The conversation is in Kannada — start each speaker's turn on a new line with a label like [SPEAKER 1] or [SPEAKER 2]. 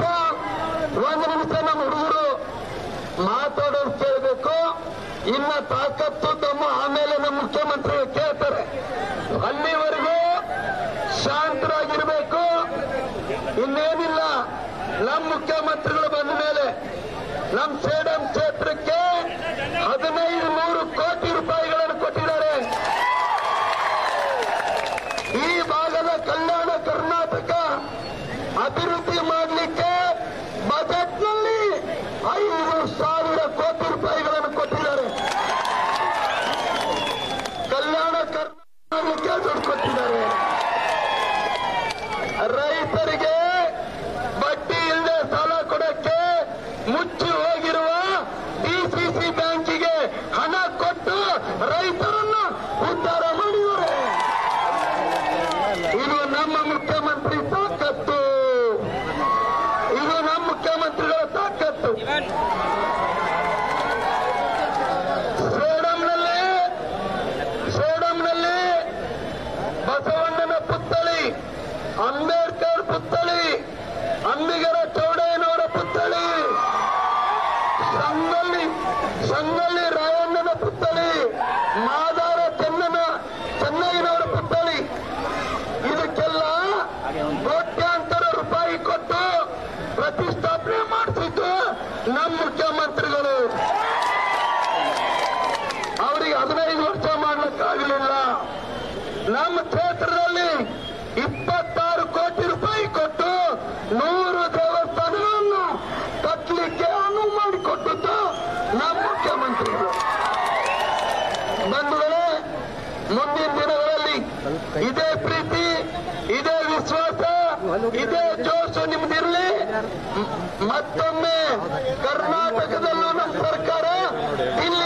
[SPEAKER 1] ಒಂದು ನಿಮಿಷ ನಮ್ಮ ಹುಡುಗರು ಮಾತಾಡೋದು ಕೇಳಬೇಕು ಇನ್ನ ತಾಕತ್ತು ತಮ್ಮ ಆಮೇಲೆ ನಮ್ಮ ಮುಖ್ಯಮಂತ್ರಿ ಕೇಳ್ತಾರೆ ಅಲ್ಲಿವರೆಗೂ ಶಾಂತರಾಗಿರ್ಬೇಕು ಇನ್ನೇನಿಲ್ಲ ನಮ್ಮ ಮುಖ್ಯಮಂತ್ರಿಗಳು ಬಂದ ಮೇಲೆ ನಮ್ಮ ಸೇಡಂ ಕ್ಷೇತ್ರಕ್ಕೆ ಹದಿನೈದು ನೂರು ಕೋಟಿ ರೂಪಾಯಿಗಳನ್ನು ಕೊಟ್ಟಿದ್ದಾರೆ ಈ ಭಾಗದ ಕಲ್ಯಾಣ ಕರ್ನಾಟಕ ಅಭಿವೃದ್ಧಿ ಮಾಡಲಿಕ್ಕೆ ಬಜೆಟ್ನಲ್ಲಿ ಐದು ಸಾವಿರ ಕೋಟಿ ರೂಪಾಯಿಗಳನ್ನು ಕೊಟ್ಟಿದ್ದಾರೆ ಕಲ್ಯಾಣ ಕರ್ನಾಟಕಕ್ಕೆ ದುಡ್ಡು ಕೊಟ್ಟಿದ್ದಾರೆ ರೈತರಿಗೆ ಬಡ್ಡಿ ಇಲ್ಲದೆ ಸಾಲ ಕೊಡಕ್ಕೆ ಮುಚ್ಚಿ ಹೋಗಿರುವ ಡಿಸಿಸಿ ಬ್ಯಾಂಕಿಗೆ ಹಣ ಕೊಟ್ಟು ರೈತರನ್ನು ಉದ್ಧಾರ ಮಾಡಿದ್ದಾರೆ ಇದು ನಮ್ಮ ಮುಖ್ಯಮಂತ್ರಿ ತಾಕತ್ತು ಇದು ನಮ್ಮ ಮುಖ್ಯಮಂತ್ರಿಗಳ ತಾಕತ್ತು ಸೇಡಂನಲ್ಲಿ ಸೇಡಂನಲ್ಲಿ ಬಸವಣ್ಣನ ಪುತ್ಥಳಿ ಅಂಬೇಡ್ಕರ್ ಪುತ್ಥಳಿ ಅಂಬಿಗರ ಚೌಡಯ್ಯನವರ ಪುತ್ಥಳಿ ಸಂಗೊಳ್ಳಿ ಸಂಗೊಳ್ಳಿ ರಾಯಣ್ಣನ ಪುತ್ಥಳಿ ಮಾದಾರ ಚೆನ್ನನ ಚೆನ್ನಯ್ಯನವರ ಪುತ್ಥಳಿ ಇದಕ್ಕೆಲ್ಲ ಕೋಟ್ಯಾಂತರ ರೂಪಾಯಿ ಕೊಟ್ಟು ಪ್ರತಿಷ್ಠಾಪನೆ ಮಾಡಿಸಿದ್ದು ನಮ್ಮ ಮುಖ್ಯಮಂತ್ರಿಗಳು ಅವರಿಗೆ ಹದಿನೈದು ವರ್ಷ ಮಾಡ್ಲಿಕ್ಕಾಗಲಿಲ್ಲ ನಮ್ಮ ಕ್ಷೇತ್ರದಲ್ಲಿ ಇಪ್ಪತ್ತಾರು ಕೋಟಿ ರೂಪಾಯಿ ಕೊಟ್ಟು ನೂರು ದೇವಸ್ಥಾನಗಳನ್ನು ಕಟ್ಟಲಿಕ್ಕೆ ಅನುವು ಮಾಡಿಕೊಟ್ಟದ್ದು ನಮ್ಮ ಮುಖ್ಯಮಂತ್ರಿಗಳು ಬಂಧುಗಳೇ ಮುಂದಿನ ದಿನಗಳಲ್ಲಿ ಇದೇ ಪ್ರೀತಿ ಇದೇ ವಿಶ್ವಾಸ ಇದೇ ಜೋಶು ನಿಮ್ದಿರಲಿ ಮ್- ಮತ್ತೊಮ್ಮೆ ಕರ್ನಾಟಕದಲ್ಲೂ ನಮ್ಮ ಸರ್ಕಾರ ಇಲ್ಲ